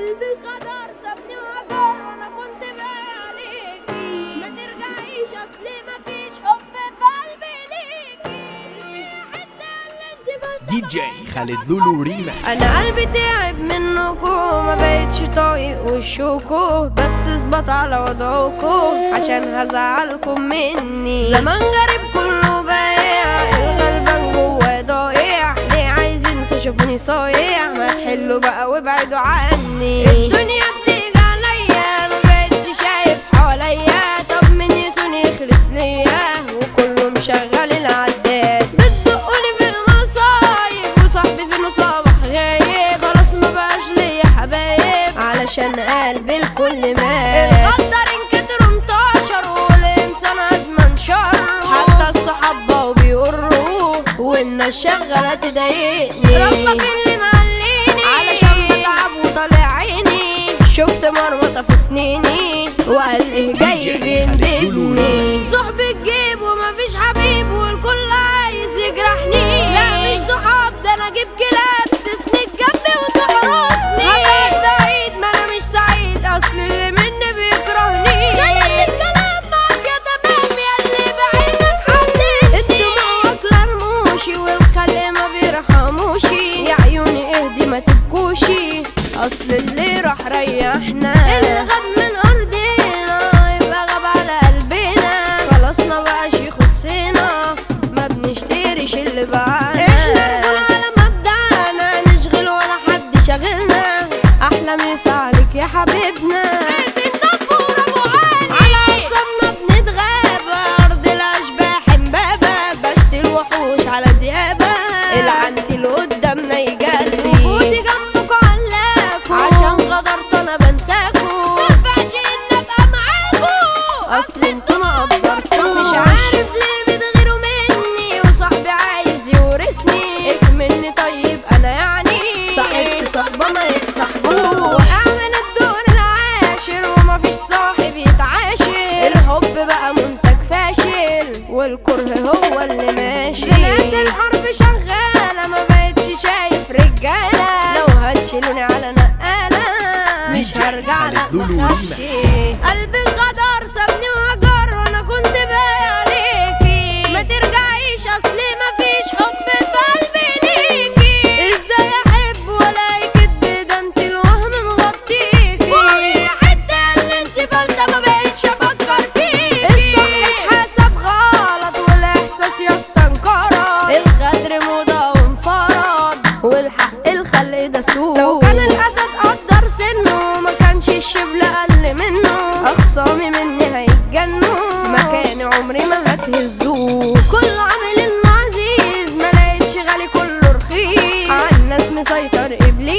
قلبي قدر سابني وهجر وانا كنت باقي عليكي ما ترجعيش اصلي مفيش حب في قلبي ليكي حتى اللي انت دي جي خالد لولو ريما انا قلبي تعب منكم ما بقتش طايق وشكوا بس اثبت على وضعكم عشان هزعلكم مني زمان غريب كله بايع الغلبان جوا ضايع ليه عايزين تشوفوني صايع ما تحلوا بقى وابعدوا عني الدنيا بتيجي عليا ما بقتش شايف حواليا طب مين يسوني يخلص ليا وكله مشغل العداد بتزقوني في المصايب وصاحبي في صباح غايب خلاص ما بقاش ليا حبايب علشان قلبي الكل مات الغدر انكتروا انتشروا والانسان ادمن شر حتى الصحاب بقوا بيقروا والناس شغاله تضايقني ربك اللي معليني علشان بتعب وطالع عيني شفت مرمطه في سنيني وقال ايه جاي بيندبني صحبي تجيب ومفيش حبيب والكل عايز يجرحني لا مش صحاب ده انا اجيب كلاب تسند جنبي وتحرسني هبعد بعيد ما انا مش سعيد اصل اللي مني بيكرهني خلص الكلام معاك يا تمام يا اللي بعيدك حددني الدموع واكله رموشي والخل ما بيرحموشي يا عيوني اهدي ما تبكوشي اصل اللي راح ريحنا اللي غاب من ارضنا يبقى غاب على قلبنا خلاص ما بقاش يخصنا ما بنشتريش اللي بعنا احنا نقول على مبدأنا نشغل ولا حد شاغلنا احلى مسا عليك يا حبيبنا على أقسامنا بنتغاب أرض الأشباح امبابة بشتي الوحوش على ديابة العنتي اللي قدامنا يجلي وجودي جنبكوا علاكوا عشان غدرت أنا بنساكوا مينفعش إن أبقى معاكوا أصل انتوا ما قدرتوش مش عارف ليه بتغيروا مني وصاحبي عايز يورثني اكملني طيب أنا يعني صاحبت صاحبة ما يتصاحبوش وقع من الدور العاشر ومفيش صاحب يتعاشر الحب بقى منتج فاشل والكره هو اللي ماشي زنقت الحرب شغالة ما بقتش شايف رجالة لو هتشيلوني على نقالة مش DJ هرجع خالد لا لولو مخافش قلبي غدر سابني وهجر وانا كنت باقي عليكي ما ترجعيش اصلي مفيش حب في قلبي ليكي ازاي احب ولا كدب ده انت الوهم مغطيكي وهي حتة اللي انت فلتة ما بقتش افكر فيكي الصح اتحسب غلط والاحساس يستنكرك الغدر موضة وانفرد والحق الخلق ده سوق لو كان الاسد قدر سنه ما كانش الشبل اقل منه اخصامي مني هيتجنوا مكاني عمري ما هتهزوه كل عامل انه عزيز ما لقيتش غالي كله رخيص عالناس مسيطر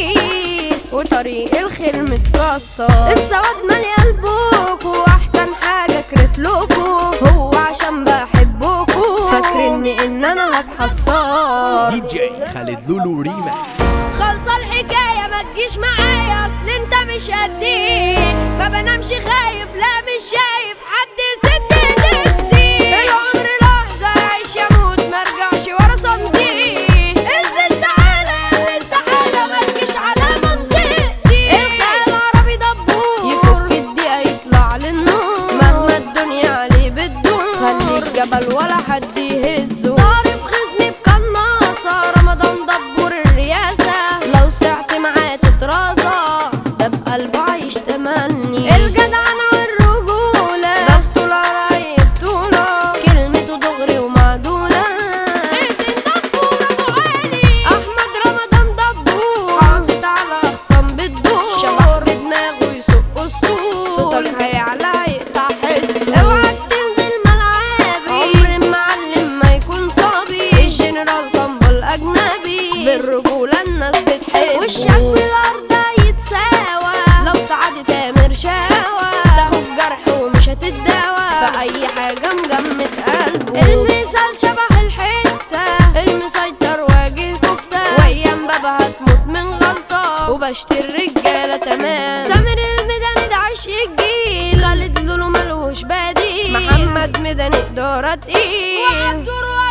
ابليس وطريق الخير متكسر السواد مالي قلبك واحسن حاجه كرفلكوا هو عشان بحبكوا فاكرني ان انا هتحصر دي جي خالد لولو ريما خلصة الحكاية ما تجيش معايا اصل انت مش قدي ما بنامش خايف لا مش شايف حد يسد ضدي العمر لحظة عيش يموت ما ارجعش ورا صمتي انزل تعالى اللي انت حاجة ما تجيش على منطقتي الخيال العربي دبور يفك الدقيقة يطلع للنور مهما الدنيا عليه بتدور خليك جبل ولا حد يهزه ضارب خصمي بقناصة رمضان دبور الرياسة لو سعت معاه تترازى ده بقلبه عايش تمني الجدعنة والرجولة ده بطولة قريب طولة كلمته دغري ومعدولة حسين دبور ابو علي احمد رمضان دبور حاطط على اخصام بتدور شبح بدماغه يسوق اسطول صوتك هيعلى هيقطع حسه اوعى تنزل ملعبي عمر المعلم ما يكون صبي الجنرال طنبل اجنبي بالرجولة الناس بتحب وشك في الارض هيتساوى لو تعدي تامر شاوى تاخد جرح ومش هتتداوى في اي حاجة مجمد قلبه المثال شبح الحتة المسيطر واجه كفتة وايام بابا هتموت من غلطة وبشتري الرجالة تمام سامر الميداني ده عشق الجيل خالد لولو ملوش بديل محمد ميداني إدارة تقيل وعبد